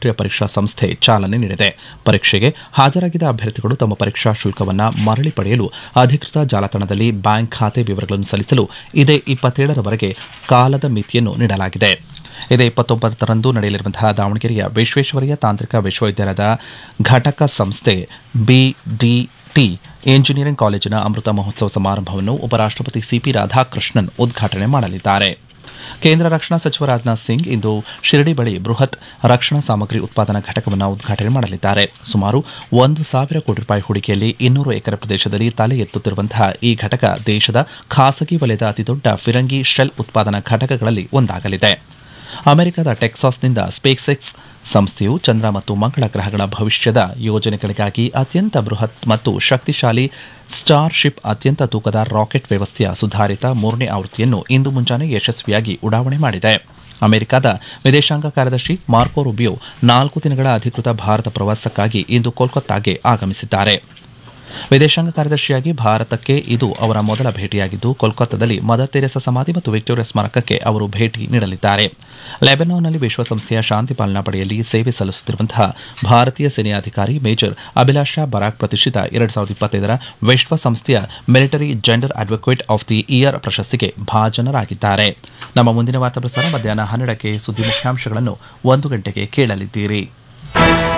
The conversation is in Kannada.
ರಾಷ್ಟ್ರೀಯ ಪರೀಕ್ಷಾ ಸಂಸ್ಥೆ ಚಾಲನೆ ನೀಡಿದೆ ಪರೀಕ್ಷೆಗೆ ಹಾಜರಾಗಿದ್ದ ಅಭ್ಯರ್ಥಿಗಳು ತಮ್ಮ ಪರೀಕ್ಷಾ ಶುಲ್ಕವನ್ನು ಮರಳಿ ಪಡೆಯಲು ಅಧಿಕೃತ ಜಾಲತಾಣದಲ್ಲಿ ಬ್ಯಾಂಕ್ ಖಾತೆ ವಿವರಗಳನ್ನು ಸಲ್ಲಿಸಲು ಇದೇ ಇಪ್ಪತ್ತೇಳರವರೆಗೆ ಕಾಲದ ಮಿತಿಯನ್ನು ನೀಡಲಾಗಿದೆ ಇದೇ ಇಪ್ಪತ್ತೊಂಬತ್ತರಂದು ನಡೆಯಲಿರುವಂತಹ ದಾವಣಗೆರೆಯ ವಿಶ್ವೇಶ್ವರಯ್ಯ ತಾಂತ್ರಿಕ ವಿಶ್ವವಿದ್ಯಾಲಯದ ಘಟಕ ಸಂಸ್ಥೆ ಬಿಡಿಟಿ ಎಂಜಿನಿಯರಿಂಗ್ ಕಾಲೇಜಿನ ಅಮೃತ ಮಹೋತ್ಸವ ಸಮಾರಂಭವನ್ನು ಉಪರಾಷ್ಟಪತಿ ಸಿಪಿ ರಾಧಾಕೃಷ್ಣನ್ ಉದ್ಘಾಟನೆ ಮಾಡಲಿದ್ದಾರೆ ಕೇಂದ್ರ ರಕ್ಷಣಾ ಸಚಿವ ರಾಜನಾಥ್ ಸಿಂಗ್ ಇಂದು ಶಿರಡಿ ಬಳಿ ಬೃಹತ್ ರಕ್ಷಣಾ ಸಾಮಗ್ರಿ ಉತ್ಪಾದನಾ ಘಟಕವನ್ನು ಉದ್ಘಾಟನೆ ಮಾಡಲಿದ್ದಾರೆ ಸುಮಾರು ಒಂದು ಸಾವಿರ ಕೋಟಿ ರೂಪಾಯಿ ಹೂಡಿಕೆಯಲ್ಲಿ ಇನ್ನೂರು ಎಕರೆ ಪ್ರದೇಶದಲ್ಲಿ ತಲೆ ಎತ್ತುತ್ತಿರುವಂತಹ ಈ ಘಟಕ ದೇಶದ ಖಾಸಗಿ ವಲಯದ ಅತಿದೊಡ್ಡ ಫಿರಂಗಿ ಶೆಲ್ ಉತ್ಪಾದನಾ ಘಟಕಗಳಲ್ಲಿ ಒಂದಾಗಲಿದೆ ಅಮೆರಿಕದ ಟೆಕ್ಸಾಸ್ನಿಂದ ಸ್ಪೇಸ್ ಎಕ್ಸ್ ಸಂಸ್ಥೆಯು ಚಂದ್ರ ಮತ್ತು ಮಂಗಳ ಗ್ರಹಗಳ ಭವಿಷ್ಯದ ಯೋಜನೆಗಳಿಗಾಗಿ ಅತ್ಯಂತ ಬೃಹತ್ ಮತ್ತು ಶಕ್ತಿಶಾಲಿ ಸ್ಟಾರ್ ಶಿಪ್ ಅತ್ಯಂತ ತೂಕದ ರಾಕೆಟ್ ವ್ಯವಸ್ಥೆಯ ಸುಧಾರಿತ ಮೂರನೇ ಆವೃತ್ತಿಯನ್ನು ಇಂದು ಮುಂಜಾನೆ ಯಶಸ್ವಿಯಾಗಿ ಉಡಾವಣೆ ಮಾಡಿದೆ ಅಮೆರಿಕದ ವಿದೇಶಾಂಗ ಕಾರ್ಯದರ್ಶಿ ಮಾರ್ಕೋ ರುಬಿಯೋ ನಾಲ್ಕು ದಿನಗಳ ಅಧಿಕೃತ ಭಾರತ ಪ್ರವಾಸಕ್ಕಾಗಿ ಇಂದು ಕೋಲ್ಕತ್ತಾಗೆ ಆಗಮಿಸಿದ್ದಾರೆ ವಿದೇಶಾಂಗ ಕಾರ್ಯದರ್ಶಿಯಾಗಿ ಭಾರತಕ್ಕೆ ಇದು ಅವರ ಮೊದಲ ಭೇಟಿಯಾಗಿದ್ದು ಕೋಲ್ಕತ್ತಾದಲ್ಲಿ ಮದರ್ ತೆರೆಸಾ ಸಮಾಧಿ ಮತ್ತು ವಿಕ್ಟೋರಿಯಾ ಸ್ಮಾರಕಕ್ಕೆ ಅವರು ಭೇಟಿ ನೀಡಲಿದ್ದಾರೆ ಲೆಬನಾನ್ನಲ್ಲಿ ವಿಶ್ವಸಂಸ್ಥೆಯ ಶಾಂತಿ ಪಾಲನಾ ಪಡೆಯಲ್ಲಿ ಸೇವೆ ಸಲ್ಲಿಸುತ್ತಿರುವಂತಹ ಭಾರತೀಯ ಸೇನೆಯ ಅಧಿಕಾರಿ ಮೇಜರ್ ಅಭಿಲಾಷಾ ಬರಾಕ್ ಪ್ರತಿಷ್ಠಿತ ಎರಡು ಸಾವಿರದ ಇಪ್ಪತ್ತೈದರ ವಿಶ್ವಸಂಸ್ಥೆಯ military gender advocate of the year ಪ್ರಶಸ್ತಿಗೆ ಭಾಜನರಾಗಿದ್ದಾರೆ ನಮ್ಮ ಮುಂದಿನ ವಾರ್ತಾ ಪ್ರಸಾರ ಮಧ್ಯಾಹ್ನ ಹನ್ನೆರಡಕ್ಕೆ ಸುದ್ದಿ ಮುಖ್ಯಾಂಶಗಳನ್ನು ಒಂದು ಗಂಟೆಗೆ ಕೇಳಲಿದ್ದೀರಿ